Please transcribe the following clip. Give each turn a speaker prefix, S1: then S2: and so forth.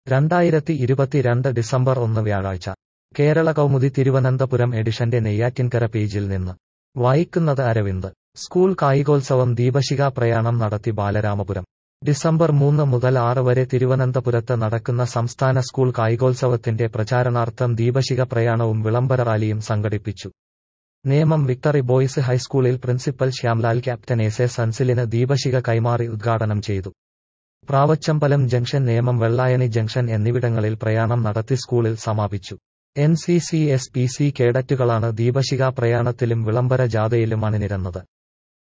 S1: രണ്ടായിരത്തി ഇരുപത്തിരണ്ട് ഡിസംബർ ഒന്ന് വ്യാഴാഴ്ച കേരള കൗമുദി തിരുവനന്തപുരം എഡിഷന്റെ നെയ്യാറ്റിൻകര പേജിൽ നിന്ന് വായിക്കുന്നത് അരവിന്ദ് സ്കൂൾ കായികോത്സവം ദീപശിഖ പ്രയാണം നടത്തി ബാലരാമപുരം ഡിസംബർ മൂന്ന് മുതൽ ആറ് വരെ തിരുവനന്തപുരത്ത് നടക്കുന്ന സംസ്ഥാന സ്കൂൾ കായികോത്സവത്തിന്റെ പ്രചാരണാർത്ഥം ദീപശിഖ പ്രയാണവും വിളംബര റാലിയും സംഘടിപ്പിച്ചു നേമം വിക്ടറി ബോയ്സ് ഹൈസ്കൂളിൽ principal Shyamlal captain S A സൻസിലിന് ദീപശിഖ കൈമാറി ഉദ്ഘാടനം ചെയ്തു പ്രാവച്ചമ്പലം ജംഗ്ഷൻ നേമം വെള്ളായണി ജംഗ്ഷൻ എന്നിവിടങ്ങളിൽ പ്രയാണം നടത്തി സ്കൂളിൽ സമാപിച്ചു N C C S P C കേഡറ്റുകളാണ് ദീപശിഖ പ്രയാണത്തിലും വിളംബര ജാഥയിലും അണിനിരന്നത്